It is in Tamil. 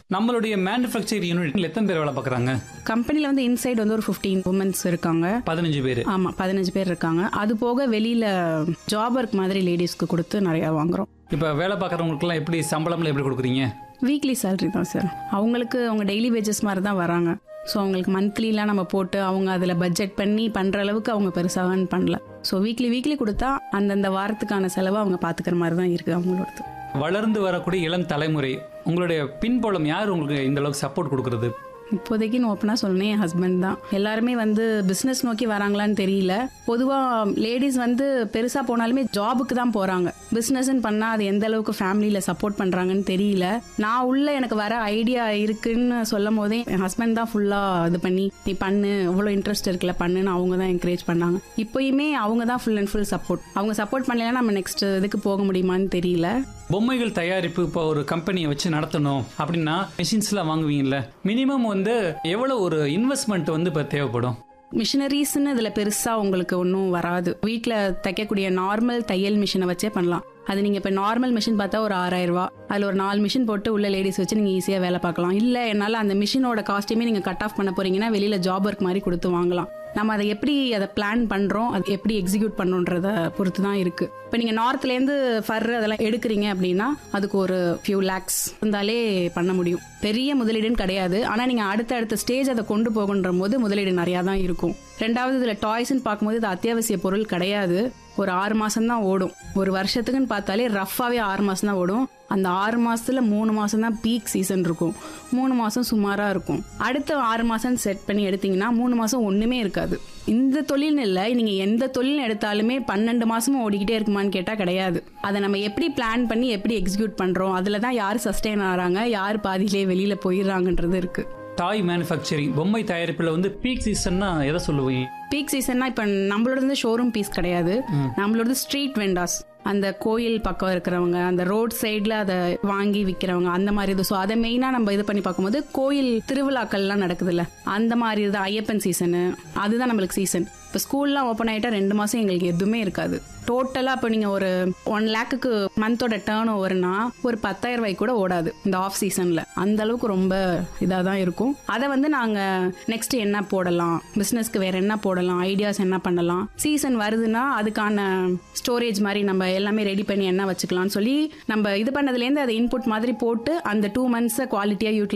நம்மளுடைய மேனுஃபேக்சரிங் யூனிட்ல எத்தனை பேர் வேலை பார்க்குறாங்க கம்பெனில வந்து இன்சைட் வந்து ஒரு 15 உமன்ஸ் இருக்காங்க பதினஞ்சு பேர் ஆமா பதினஞ்சு பேர் இருக்காங்க அது போக வெளியில ஜாப் ஒர்க் மாதிரி லேடிஸ்க்கு கொடுத்து நிறைய வாங்குறோம் இப்போ வேலை பார்க்குறவங்களுக்குலாம் எப்படி சம்பளம்லாம் எப்படி கொடுக்குறீங்க வீக்லி சேலரி தான் சார் அவங்களுக்கு அவங்க டெய்லி வேஜஸ் மாதிரி தான் வராங்க ஸோ அவங்களுக்கு மந்த்லிலாம் நம்ம போட்டு அவங்க அதில் பட்ஜெட் பண்ணி பண்ணுற அளவுக்கு அவங்க பெருசாக earn பண்ணல ஸோ வீக்லி வீக்லி கொடுத்தா அந்தந்த வாரத்துக்கான செலவை அவங்க பார்த்துக்கிற மாதிரி தான் இருக்குது அவங்களோடது வளர்ந்து வரக்கூடிய இளம் தலைமுறை உங்களுடைய பின்புலம் யார் உங்களுக்கு இந்த அளவுக்கு சப்போர்ட் கொடுக்கறது இப்போதைக்கு நான் ஓப்பனாக சொல்லணும் என் ஹஸ்பண்ட் தான் எல்லாருமே வந்து பிஸ்னஸ் நோக்கி வராங்களான்னு தெரியல பொதுவாக லேடிஸ் வந்து பெருசாக போனாலுமே ஜாபுக்கு தான் போகிறாங்க பிஸ்னஸ்ன்னு பண்ணால் அது எந்த அளவுக்கு ஃபேமிலியில் சப்போர்ட் பண்ணுறாங்கன்னு தெரியல நான் உள்ள எனக்கு வர ஐடியா இருக்குன்னு சொல்லும் போதே என் ஹஸ்பண்ட் தான் ஃபுல்லாக இது பண்ணி நீ பண்ணு இவ்வளோ இன்ட்ரெஸ்ட் இருக்குல்ல பண்ணுன்னு அவங்க தான் என்கரேஜ் பண்ணாங்க இப்போயுமே அவங்க தான் ஃபுல் அண்ட் ஃபுல் சப்போர்ட் அவங்க சப்போர்ட் பண்ணலைன்னா நம்ம நெக்ஸ்ட் இதுக்கு போக முடியுமான்னு தெரியல பொம்மைகள் தயாரிப்பு இப்போ ஒரு கம்பெனியை வச்சு நடத்தணும் அப்படின்னா மிஷின்ஸ்லாம் வாங்குவீங்கல்ல மினிமம் வந்து எவ்வளோ ஒரு இன்வெஸ்ட்மெண்ட் வந்து இப்போ தேவைப்படும் மிஷினரிஸ்னு இதில் பெருசாக உங்களுக்கு ஒன்றும் வராது வீட்டில் தைக்கக்கூடிய நார்மல் தையல் மிஷினை வச்சே பண்ணலாம் அது நீங்கள் இப்போ நார்மல் மிஷின் பார்த்தா ஒரு ஆறாயிரம் ரூபா அதில் ஒரு நாலு மிஷின் போட்டு உள்ள லேடிஸ் வச்சு நீங்கள் ஈஸியாக வேலை பார்க்கலாம் இல்லை என்னால் அந்த மிஷினோட காஸ்ட்டையுமே நீங்கள் கட் ஆஃப் பண்ண போறீங்கன்னா வெளியில் ஜாப் ஒர்க் மாதிரி கொடுத்து வாங்கலாம் நம்ம அதை எப்படி அதை பிளான் பண்ணுறோம் அது எப்படி எக்ஸிக்யூட் பண்ணுன்றத பொறுத்து தான் இருக்குது இப்போ நீங்கள் நார்த்லேருந்து ஃபர் அதெல்லாம் எடுக்கிறீங்க அப்படின்னா அதுக்கு ஒரு ஃபியூ லேக்ஸ் இருந்தாலே பண்ண முடியும் பெரிய முதலீடுன்னு கிடையாது ஆனால் நீங்கள் அடுத்த அடுத்த ஸ்டேஜ் அதை கொண்டு போகுன்ற போது முதலீடு நிறையா தான் இருக்கும் ரெண்டாவது இதில் டாய்ஸ்ன்னு பார்க்கும்போது இது அத்தியாவசிய பொருள் கிடையாது ஒரு ஆறு மாசம் தான் ஓடும் ஒரு வருஷத்துக்குன்னு பார்த்தாலே ரஃப்பாவே ஆறு மாசம் தான் ஓடும் அந்த ஆறு மாசத்துல மூணு மாசம் தான் பீக் சீசன் இருக்கும் மூணு மாசம் சுமாரா இருக்கும் அடுத்த ஆறு மாசம் செட் பண்ணி எடுத்தீங்கன்னா மூணு மாசம் ஒண்ணுமே இருக்காது இந்த தொழில்னு இல்லை நீங்க எந்த தொழில் எடுத்தாலுமே பன்னெண்டு மாசமும் ஓடிக்கிட்டே இருக்குமான்னு கேட்டா கிடையாது அதை நம்ம எப்படி பிளான் பண்ணி எப்படி எக்ஸிக்யூட் பண்றோம் அதுல தான் யார் சஸ்டெயின் ஆறாங்க யார் பாதியிலே வெளியில போயிடுறாங்கன்றது இருக்கு டாய் மேனுஃபேக்சரிங் பொம்மை தயாரிப்பில் வந்து பீக் சீசன்னா எதை சொல்லுவீங்க பீக் சீசன்னா இப்போ நம்மளோட வந்து ஷோரூம் பீஸ் கிடையாது நம்மளோட ஸ்ட்ரீட் வெண்டாஸ் அந்த கோயில் பக்கம் இருக்கிறவங்க அந்த ரோட் சைடில் அதை வாங்கி விற்கிறவங்க அந்த மாதிரி இது ஸோ அதை மெயினாக நம்ம இது பண்ணி பார்க்கும்போது கோயில் திருவிழாக்கள்லாம் நடக்குதுல்ல அந்த மாதிரி இது ஐயப்பன் சீசனு அதுதான் நம்மளுக்கு சீசன் இப்போ ஸ்கூல்லாம் ஓப்பன் ஆகிட்டா ரெண்டு மாதம் எங்களுக்கு எதுவுமே இருக்காது டோட்டலாக இப்போ நீங்கள் ஒரு ஒன் லேக்குக்கு மந்தோட டேர்ன் ஓவர்னா ஒரு பத்தாயிரம் ரூபாய்க்கு கூட ஓடாது இந்த ஆஃப் சீசனில் அந்த அளவுக்கு ரொம்ப இதாக தான் இருக்கும் அதை வந்து நாங்கள் நெக்ஸ்ட் என்ன போடலாம் பிஸ்னஸ்க்கு வேற என்ன போடலாம் ஐடியாஸ் என்ன பண்ணலாம் சீசன் வருதுன்னா அதுக்கான ஸ்டோரேஜ் மாதிரி நம்ம எல்லாமே ரெடி பண்ணி என்ன வச்சுக்கலாம்னு சொல்லி நம்ம இது பண்ணதுலேருந்து அதை இன்புட் மாதிரி போட்டு அந்த டூ மந்த்ஸை குவாலிட்டியாக யூட்டிலைஸ்